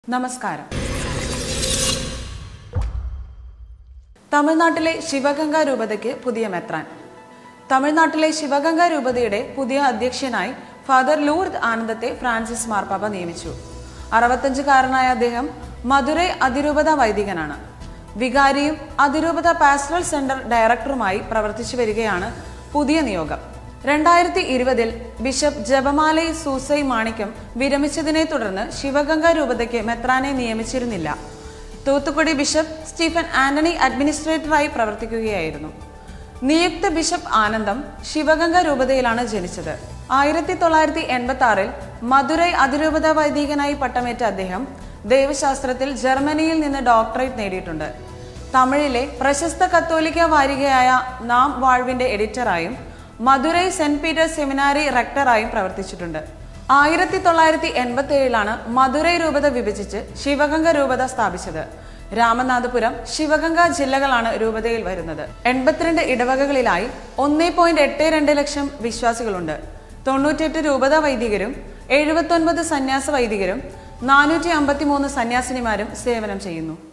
നമസ്കാരം തമിഴ്നാട്ടിലെ ശിവഗംഗ രൂപതയ്ക്ക് പുതിയ മെത്രാൻ തമിഴ്നാട്ടിലെ ശിവഗംഗ രൂപതയുടെ പുതിയ അധ്യക്ഷനായി ഫാദർ ലൂർദ് ആനന്ദത്തെ ഫ്രാൻസിസ് മാർപ്പാപ്പ നിയമിച്ചു അറുപത്തഞ്ചുകാരനായ അദ്ദേഹം മധുരൈ അതിരൂപത വൈദികനാണ് വികാരിയും അതിരൂപത പാസ്റ്ററൽ സെന്റർ ഡയറക്ടറുമായി പ്രവർത്തിച്ചു വരികയാണ് പുതിയ നിയോഗം രണ്ടായിരത്തി ഇരുപതിൽ ബിഷപ്പ് ജപമാലൈ സൂസൈ മാണിക്യം വിരമിച്ചതിനെ തുടർന്ന് ശിവഗംഗ രൂപതയ്ക്ക് മെത്രാനെ നിയമിച്ചിരുന്നില്ല തൂത്തുക്കുടി ബിഷപ്പ് സ്റ്റീഫൻ ആന്റണി അഡ്മിനിസ്ട്രേറ്ററായി പ്രവർത്തിക്കുകയായിരുന്നു നിയുക്ത ബിഷപ്പ് ആനന്ദം ശിവഗംഗ രൂപതയിലാണ് ജനിച്ചത് ആയിരത്തി തൊള്ളായിരത്തി എൺപത്തി ആറിൽ മധുരൈ അതിരൂപത വൈദികനായി പട്ടമേറ്റ അദ്ദേഹം ദൈവശാസ്ത്രത്തിൽ ജർമ്മനിയിൽ നിന്ന് ഡോക്ടറേറ്റ് നേടിയിട്ടുണ്ട് തമിഴിലെ പ്രശസ്ത കത്തോലിക്ക വാരികയായ നാം വാഴ്വിന്റെ എഡിറ്ററായും മധുരൈ സെന്റ് പീറ്റേഴ്സ് സെമിനാരി റെക്ടറായും പ്രവർത്തിച്ചിട്ടുണ്ട് ആയിരത്തി തൊള്ളായിരത്തി എൺപത്തി ഏഴിലാണ് മധുരൈ രൂപത വിഭജിച്ച് ശിവഗംഗ രൂപത സ്ഥാപിച്ചത് രാമനാഥപുരം ശിവഗംഗ ജില്ലകളാണ് രൂപതയിൽ വരുന്നത് എൺപത്തിരണ്ട് ഇടവകകളിലായി ഒന്നേ പോയിന്റ് എട്ട് രണ്ട് ലക്ഷം വിശ്വാസികളുണ്ട് തൊണ്ണൂറ്റിയെട്ട് രൂപത വൈദികരും എഴുപത്തൊൻപത് സന്യാസ വൈദികരും നാനൂറ്റി അമ്പത്തി മൂന്ന് സന്യാസിനിമാരും സേവനം ചെയ്യുന്നു